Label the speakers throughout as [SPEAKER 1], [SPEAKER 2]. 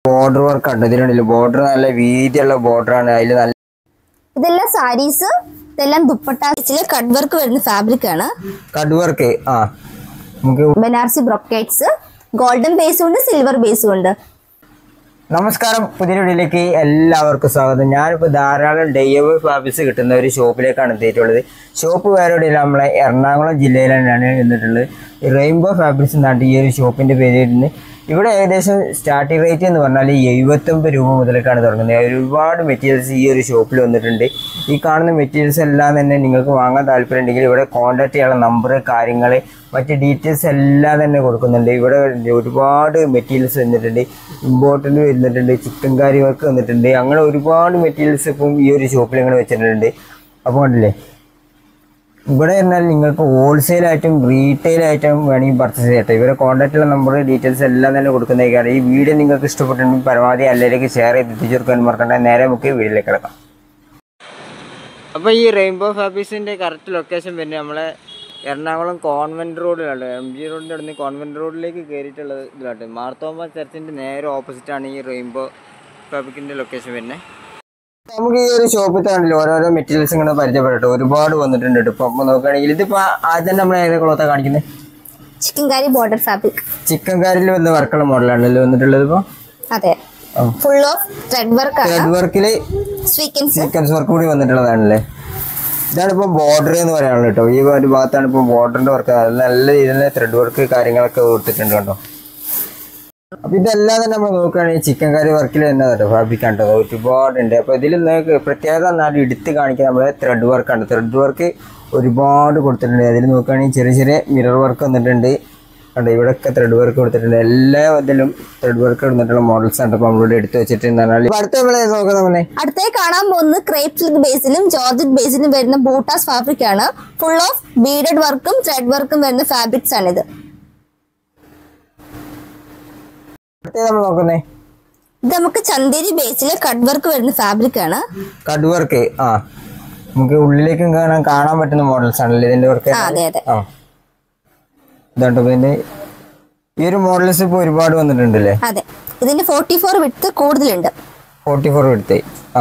[SPEAKER 1] Border work ഉണ്ട് ഇതിനുള്ളിൽ border നല്ല വീതിയുള്ള ബോർഡറാണ് അതിൽ നല്ല
[SPEAKER 2] ഇതെല്ലാം സാരീസ് ഇതെല്ലാം ദുപ്പട്ടാസിലെ കട്ട് വർക്ക് വരുന്ന ഫാബ്രിക് ആണ്
[SPEAKER 1] കട് വർക്ക് ആ നമുക്ക്
[SPEAKER 2] ബനാറസി ബ്രൊക്കേറ്റ്സ് ഗോൾഡൻ ബേസും ഉണ്ട് സിൽവർ ബേസും ഉണ്ട്
[SPEAKER 1] നമസ്കാരം പുതിയ വീഡിയോയിലേക്ക് എല്ലാവർക്കും സ്വാഗതം ഞാനിപ്പോൾ ധാരാളം ഡെയ്യവ് ഫാബ്രിക്സ് കിട്ടുന്ന ഒരു ഷോപ്പിലേക്കാണ് എത്തിയിട്ടുള്ളത് ഷോപ്പ് വേറെ എവിടെയില്ല നമ്മളെ എറണാകുളം ജില്ലയിലാണ് നിന്നിട്ടുള്ളത് റെയിൻബോ ഫാബ്രിക്സ് എന്നാണ് ഈ ഒരു ഷോപ്പിൻ്റെ പേര് വരുന്നത് ഇവിടെ ഏകദേശം സ്റ്റാർട്ടിംഗ് റേറ്റ് എന്ന് പറഞ്ഞാൽ എഴുപത്തൊമ്പത് രൂപ മുതലേക്കാണ് തുടങ്ങുന്നത് ഒരുപാട് മെറ്റീരിയൽസ് ഈ ഒരു ഷോപ്പിൽ വന്നിട്ടുണ്ട് ഈ കാണുന്ന മെറ്റീരിയൽസ് എല്ലാം തന്നെ നിങ്ങൾക്ക് വാങ്ങാൻ താല്പര്യം ഉണ്ടെങ്കിൽ ഇവിടെ കോൺടാക്ട് ചെയ്യാനുള്ള നമ്പർ കാര്യങ്ങൾ മറ്റ് ഡീറ്റെയിൽസ് എല്ലാം തന്നെ കൊടുക്കുന്നുണ്ട് ഇവിടെ ഒരുപാട് മെറ്റീരിയൽസ് വന്നിട്ടുണ്ട് ഇമ്പോർട്ടൻ്റ് വരുന്നിട്ടുണ്ട് ചിക്കൻ കറി വർക്ക് വന്നിട്ടുണ്ട് അങ്ങനെ ഒരുപാട് മെറ്റീരിയൽസ് ഇപ്പം ഈ ഒരു ഷോപ്പിൽ ഇങ്ങനെ വെച്ചിട്ടുണ്ട് അപ്പോൾ കണ്ടില്ലേ ഇവിടെ എന്നാൽ നിങ്ങൾക്ക് ഹോൾസെയിൽ ആയിട്ടും റീറ്റെയിൽ ആയിട്ടും വേണമെങ്കിൽ പർച്ചേസ് ചെയ്യട്ടെ ഇവരെ കോൺടാക്റ്റുള്ള നമ്പർ ഡീറ്റെയിൽസ് എല്ലാം തന്നെ കൊടുക്കുന്നതായിരിക്കും ഈ വീഡിയോ നിങ്ങൾക്ക് ഇഷ്ടപ്പെട്ടിട്ടുണ്ടെങ്കിൽ പരമാവധി എല്ലാവരേക്ക് ഷെയർ ചെയ്ത് എത്തിച്ചു കൊടുക്കാൻ മറക്കണ്ട നേരെ നമുക്ക് വീഡിയോയിലേക്ക് കിടക്കാം അപ്പോൾ ഈ റെയിൻബോ ഫാബ്രിക്സിൻ്റെ കറക്റ്റ് ലൊക്കേഷൻ പിന്നെ നമ്മളെ എറണാകുളം കോൺവെൻറ്റ് റോഡിലാണ് എം ജി റോഡിൻ്റെ അടുത്ത് കോൺവെൻറ്റ് റോഡിലേക്ക് കയറിയിട്ടുള്ളത് ഇതിലാട്ട് മാർത്തോമ ചർച്ചിൻ്റെ നേരെ ഓപ്പോസിറ്റാണ് ഈ റെയിൻബോ ഫാബ്രിക്കിൻ്റെ ലൊക്കേഷൻ പിന്നെ നമുക്ക് ഈ ഒരു ഷോപ്പിൽ തന്നെ ഓരോരോ മെറ്റീരിയൽസ് ഇങ്ങനെ പരിചയപ്പെടട്ടെ ഒരുപാട് വന്നിട്ടുണ്ട് കേട്ടോ ഇപ്പം നോക്കുകയാണെങ്കിൽ ഇതിപ്പോൾ ആദ്യം നമ്മൾ ഏതൊക്കെ ക്ലോത്താണ് കാണിക്കുന്നത്
[SPEAKER 2] ചിക്കൻ കറി ബോർഡർ ഫാബ്രിക്
[SPEAKER 1] ചിക്കൻ കാരിൽ വന്ന വർക്കുള്ള മോഡലാണല്ലോ വന്നിട്ടുള്ളത് ഇപ്പോൾ
[SPEAKER 2] അതെ ഫുൾ ഓഫ് ത്രെഡ് വർക്ക് ആണ്
[SPEAKER 1] ത്രെഡ് വർക്കിൽ
[SPEAKER 2] സ്വീക്കൻസ്
[SPEAKER 1] സീക്വൻസ് വർക്ക് കൂടി വന്നിട്ടുള്ളതാണല്ലേ ഇതാണ് ഇപ്പോൾ ബോർഡർ എന്ന് പറയാനുള്ളത് കേട്ടോ ഈ ഒരു ഭാഗത്താണ് ഇപ്പോൾ ബോർഡറിന്റെ വർക്ക് നല്ല രീതിയിൽ ത്രെഡ് വർക്ക് കാര്യങ്ങളൊക്കെ കൊടുത്തിട്ടുണ്ട് കേട്ടോ അപ്പൊ ഇതെല്ലാം തന്നെ നമ്മൾ നോക്കുകയാണെങ്കിൽ ചിക്കൻ കറി വർക്കിൽ തന്നെ കേട്ടോ ഫാബ്രിക് ആണ് കേട്ടോ ഒരുപാടുണ്ട് അപ്പൊ ഇതിൽ നിങ്ങൾക്ക് പ്രത്യേകത എന്നാൽ എടുത്ത് കാണിക്കാൻ നമ്മുടെ ത്രെഡ് വർക്കാണ് ത്രെഡ് വർക്ക് ഒരുപാട് കൊടുത്തിട്ടുണ്ട് അതിൽ നോക്കുകയാണെങ്കിൽ ചെറിയ ചെറിയ മിറർ വർക്ക് വന്നിട്ടുണ്ട് കണ്ടോ ഇവിടെയൊക്കെ ത്രെഡ് വർക്ക് കൊടുത്തിട്ടുണ്ട് എല്ലാ ഇതിലും ത്രെഡ് വർക്ക് വന്നിട്ടുള്ള മോഡൽസ് ആണ് ഇപ്പോൾ നമ്മളിവിടെ എടുത്ത് വെച്ചിട്ടുണ്ട് അടുത്ത നമ്മളെ നോക്കാം നമ്മളെ
[SPEAKER 2] അടുത്തേ കാണാൻ പോകുന്നത് ക്രേപ്പ് സിൽക്ക് ബേസിലും ജോർജറ്റ് ബേസിലും വരുന്ന ബൂട്ടാസ് ഫാബ്രിക് ആണ് ഫുൾ ഓഫ് ബീഡഡ് വർക്കും ത്രെഡ് വർക്കും വരുന്ന ഫാബ്രിക്സ് ആണ് ഇത്
[SPEAKER 1] അടുത്ത നമ്മൾ നോക്കുന്നേ
[SPEAKER 2] ഇത് നമുക്ക് ചന്തേരി ബേസിലെ കട്ട് വർക്ക് വരുന്ന ഫാബ്രിക് ആണ്
[SPEAKER 1] കട് വർക്ക് ആ നമുക്ക് ഉള്ളിലേക്കും കാണാൻ കാണാൻ പറ്റുന്ന മോഡൽസ് ആണല്ലേ ഇതിന്റെ വർക്ക്
[SPEAKER 2] ആ അതെ അതെ
[SPEAKER 1] ആ ഇതാട്ടോ ഇപ്പൊ ഇതിന്റെ ഈ ഒരു മോഡൽസ് ഇപ്പൊ ഒരുപാട് വന്നിട്ടുണ്ടല്ലേ
[SPEAKER 2] അതെ ഇതിന്റെ ഫോർട്ടി ഫോർ വിട്ട് കൂടുതലുണ്ട്
[SPEAKER 1] ഫോർട്ടി ഫോർ എടുത്ത് ആ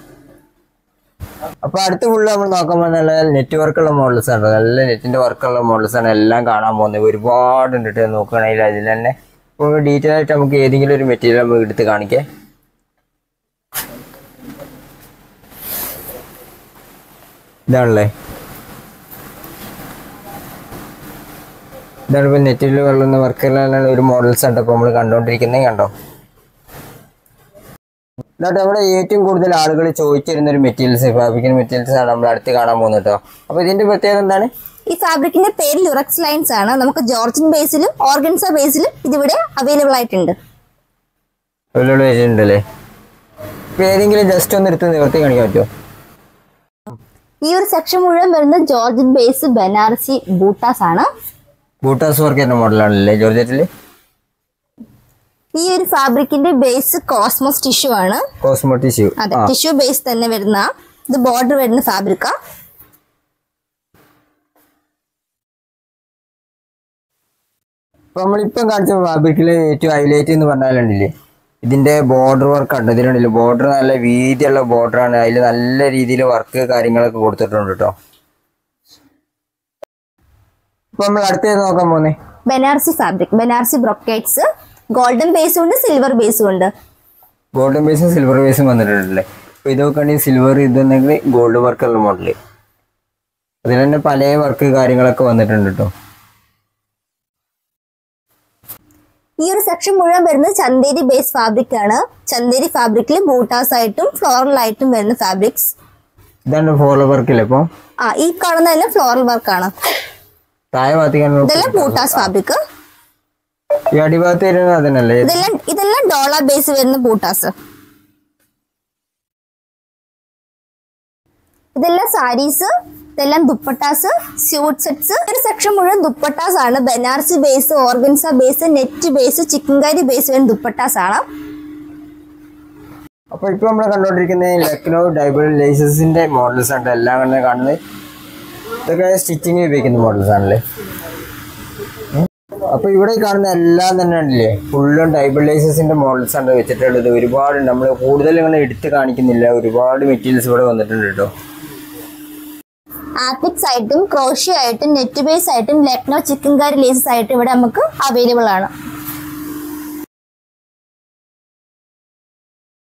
[SPEAKER 1] അപ്പൊ അടുത്ത ഫുള്ള് നമ്മൾ നോക്കാൻ പോകുന്ന നെറ്റ് വർക്കുള്ള മോഡൽസ് ആണ് നല്ല നെറ്റിന്റെ വർക്കുള്ള മോഡൽസ് ആണ് എല്ലാം കാണാൻ പോകുന്നത് ഒരുപാട് ഉണ്ട് ട്ടോ നോക്കുകയാണെങ്കിൽ അതിൽ തന്നെ ഇപ്പോൾ ഡീറ്റെയിൽ ആയിട്ട് നമുക്ക് ഏതെങ്കിലും ഒരു മെറ്റീരിയൽ നമുക്ക് എടുത്ത് കാണിക്കേ ഇതാണല്ലേ ഇതാണ് ഇപ്പോൾ നെറ്റിൽ വെള്ളുന്ന വർക്കുള്ള ഒരു മോഡൽസ് ഉണ്ട് ഇപ്പോൾ നമ്മൾ കണ്ടുകൊണ്ടിരിക്കുന്നത് കണ്ടോ എന്നിട്ട് നമ്മുടെ ഏറ്റവും കൂടുതൽ ആളുകൾ ചോദിച്ചിരുന്ന ഒരു മെറ്റീരിയൽസ് ഫാബ്രിക്കിന് മെറ്റീരിയൽസ് ആണ് നമ്മൾ അടുത്ത് കാണാൻ പോകുന്നത് കേട്ടോ അപ്പോൾ ഇതിന്റെ പ്രത്യേകത എന്താണ്
[SPEAKER 2] ഈ ഫാബ്രിക്കിന്റെ പേര് ലുറക്സ് ലൈൻസ് ആണ് നമുക്ക് ജോർജിൻ ബേസിലും ഓർഗൻസ ബേസിലും ഇതിവിടെ അവൈലബിൾ ആയിട്ടുണ്ട്
[SPEAKER 1] വെല്ലുവിളി വെച്ചിട്ടുണ്ടല്ലേ ഇപ്പൊ ഏതെങ്കിലും ജസ്റ്റ് ഒന്ന് എടുത്ത് നിവർത്തി കാണിക്കാൻ പറ്റുമോ
[SPEAKER 2] ഈ ഒരു സെക്ഷൻ മുഴുവൻ വരുന്നത് ജോർജിൻ ബേസ് ബനാറസി ബൂട്ടാസ് ആണ്
[SPEAKER 1] ബൂട്ടാസ് വർക്ക് ചെയ്യുന്ന മോഡലാണല്ലേ ജോർജറ്റിൽ
[SPEAKER 2] ഈ ഒരു ഫാബ്രിക്കിന്റെ ബേസ് കോസ്മോസ് ടിഷ്യൂ ആണ്
[SPEAKER 1] കോസ്മോ ടിഷ്യൂ
[SPEAKER 2] അതെ
[SPEAKER 1] ആ
[SPEAKER 2] ടിഷ്യൂ ബേസ് തന്നെ വരുന്ന ഇത് ബോർഡർ വരുന്ന ഫാബ്രിക്കാ
[SPEAKER 1] ഇപ്പൊ നമ്മളിപ്പം കാണിച്ച ഫാബ്രിക്കിൽ ഏറ്റവും ഹൈലൈറ്റ് എന്ന് പറഞ്ഞാലുണ്ടല്ലേ ഇതിന്റെ ബോർഡർ വർക്ക് ഉണ്ട് ഇതിനുണ്ടല്ലേ ബോർഡർ നല്ല വീതിയുള്ള ബോർഡറാണ് അതിൽ നല്ല രീതിയിൽ വർക്ക് കാര്യങ്ങളൊക്കെ കൊടുത്തിട്ടുണ്ട് കേട്ടോ ഇപ്പൊ നമ്മൾ അടുത്തേത് നോക്കാൻ പോന്നേ
[SPEAKER 2] Banarasi fabric Banarasi brocades golden ബേസും ഉണ്ട് സിൽവർ ബേസും ഉണ്ട്
[SPEAKER 1] ഗോൾഡൻ ബേസും സിൽവർ ബേസും വന്നിട്ടുണ്ടല്ലേ അപ്പൊ ഇത് നോക്കുകയാണെങ്കിൽ സിൽവർ ഇതെന്നെങ്കിൽ ഗോൾഡ് വർക്കുള്ള മോഡല് അതിൽ തന്നെ പല വർക്ക് കാര്യങ്ങളൊക്കെ വന്നിട്ടുണ്ട് കേട്ടോ
[SPEAKER 2] ഈ ഒരു സെക്ഷൻ മുഴുവൻ വരുന്നത് ചന്തേരി ബേസ് ഫാബ്രിക് ആണ് ചന്തേരി ഫാബ്രിക്കിൽ ബൂട്ടാസ് ആയിട്ടും ഫ്ലോറൽ ആയിട്ടും വരുന്ന ഫാബ്രിക്സ്
[SPEAKER 1] ഇതാണ് ഫോളോ വർക്കില്ലേ ഇപ്പൊ
[SPEAKER 2] ആ ഈ കാണുന്നതെല്ലാം ഫ്ലോറൽ വർക്ക് ആണ്
[SPEAKER 1] താഴെ ഭാഗത്തേക്കാണ്
[SPEAKER 2] ഇതെല്ലാം ബൂട്ടാസ് ഫാബ്രിക്
[SPEAKER 1] ഈ അടിഭാഗത്ത് വരുന്നത് അതിനല്ലേ
[SPEAKER 2] ഇതെല്ലാം ഇതെല്ലാം ഡോള ബേസ് വരുന്ന ബൂട്ടാസ് ഇതെല്ലാം സാരീസ് ഇതെല്ലാം ദുപ്പട്ടാസ് സ്യൂട്ട് സെറ്റ്സ് ഒരു സെക്ഷൻ മുഴുവൻ ദുപ്പട്ടാസ് ആണ് Banarasi base organza base net base chikankari base വരുന്ന ദുപ്പട്ടാസ് ആണ്
[SPEAKER 1] അപ്പൊ ഇപ്പൊ നമ്മൾ കണ്ടുകൊണ്ടിരിക്കുന്നത് ലക്നൗ ഡൈബിൾ ലേസസിന്റെ മോഡൽസ് ആണ് എല്ലാം കണ്ട് കാണുന്നത് ഇതൊക്കെ സ്റ്റിച്ചിങ് ഉപയോഗിക്കുന്ന മോഡൽസ് ആണല്ലേ ഉം. അപ്പൊ ഇവിടെ ഈ കാണുന്ന എല്ലാം തന്നെ ഉണ്ടല്ലേ ഫുള്ളും ഡൈബിളൈസേഴ്സിന്റെ മോഡൽസ് ആണ് വെച്ചിട്ടുള്ളത് ഒരുപാട് നമ്മൾ കൂടുതൽ ഇങ്ങനെ എടുത്ത് കാണിക്കുന്നില്ല ഒരുപാട് മെറ്റീരിയൽസ് ഇവിടെ വന്നിട്ടുണ്ട് കേട്ടോ
[SPEAKER 2] ആപ്ലിക്സ് ആയിട്ടും ക്രോഷ്യ ആയിട്ടും നെറ്റ് ബേസ് ആയിട്ടും ലക്നോ ചിക്കൻകാരി ലേസസ് ആയിട്ടും ഇവിടെ നമുക്ക് അവൈലബിൾ ആണ്